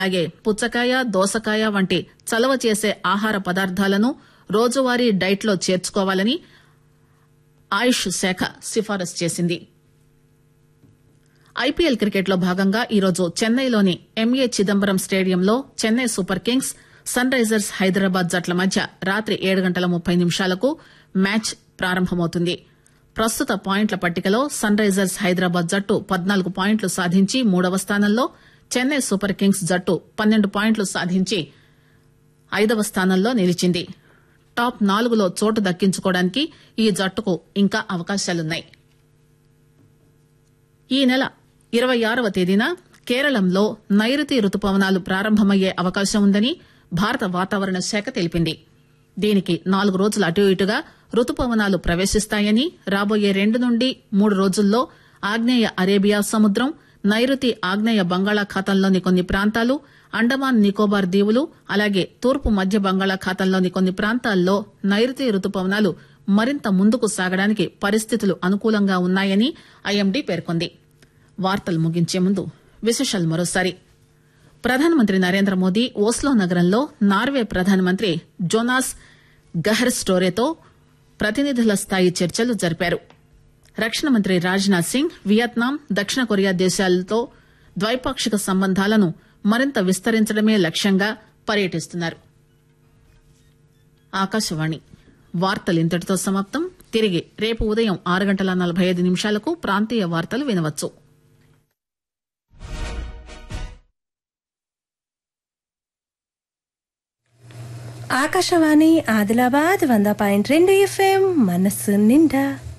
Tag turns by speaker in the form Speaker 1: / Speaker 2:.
Speaker 1: అలాగే పుచ్చకాయ దోసకాయ వంటి చలవ చేసే ఆహార పదార్థాలను రోజువారీ డైట్ లో చేర్చుకోవాలని ఆయుష్ శాఖ సిఫారసు చేసింది ఐపీఎల్ క్రికెట్ లో భాగంగా ఈరోజు చెన్నైలోని ఎంఏ చిదంబరం స్టేడియంలో Chennai super kings sunrisers Hyderabad జట్ల మధ్య రాత్రి ఏడు గంటల ముప్పై నిమిషాలకు మ్యాచ్ ప్రారంభమవుతుంది ప్రస్తుత పాయింట్ల పట్టికలో సన్ రైజర్స్ హైదరాబాద్ జట్టు పద్నాలుగు పాయింట్లు సాధించి మూడవ స్థానంలో చెన్నై సూపర్ కింగ్స్ జట్టు పన్నెండు పాయింట్లు సాధించి ఐదవ స్థానంలో నిలిచింది టాప్ నాలుగులో చోటు దక్కించుకోవడానికి ఈ జట్టుకు ఇంకా అవకాశాలున్నాయి ఈ నెల ఇరవై ఆరవ తేదీన కేరళంలో నైరుతి రుతుపవనాలు ప్రారంభమయ్యే అవకాశం ఉందని భారత వాతావరణ శాఖ తెలిపింది దీనికి నాలుగు రోజులు అటు ఇటుగా రుతుపవనాలు ప్రవేశిస్తాయని రాబోయే రెండు నుండి మూడు రోజుల్లో ఆగ్నేయ అరేబియా సముద్రం నైరుతి ఆగ్నేయ బంగాళాఖాతంలోని కొన్ని ప్రాంతాలు అండమాన్ నికోబార్ దీవులు అలాగే తూర్పు మధ్య బంగాళాఖాతంలోని కొన్ని ప్రాంతాల్లో నైరుతి రుతుపవనాలు మరింత ముందుకు సాగడానికి పరిస్థితులు అనుకూలంగా ఉన్నాయని ఐఎండీ పేర్కొంది వార్తలు ముగించే ముందు విశేషాలు మరోసారి ప్రధానమంత్రి నరేంద్ర మోదీ ఓస్లో నగరంలో నార్వే ప్రధానమంత్రి జోనాస్ గహర్ స్టోరేతో ప్రతినిధుల స్థాయి చర్చలు జరిపారు రక్షణ మంత్రి రాజ్నాథ్ సింగ్ వియత్నాం దక్షిణ కొరియా దేశాలతో ద్వైపాక్షిక సంబంధాలను మరింత విస్తరించడమే లక్ష్యంగా పర్యటిస్తున్నారు ఆకాశవాణి వార్తలు ఇంతటితో సమాప్తం తిరిగి రేపు ఉదయం ఆరు గంటల నలభై ఐదు నిమిషాలకు ప్రాంతీయ వార్తలు వినవచ్చు
Speaker 2: ఆకాశవాణి ఆదిలాబాద్ వంద పాయింట్ రెండు ఎఫ్ఎం మనస్సు నిండా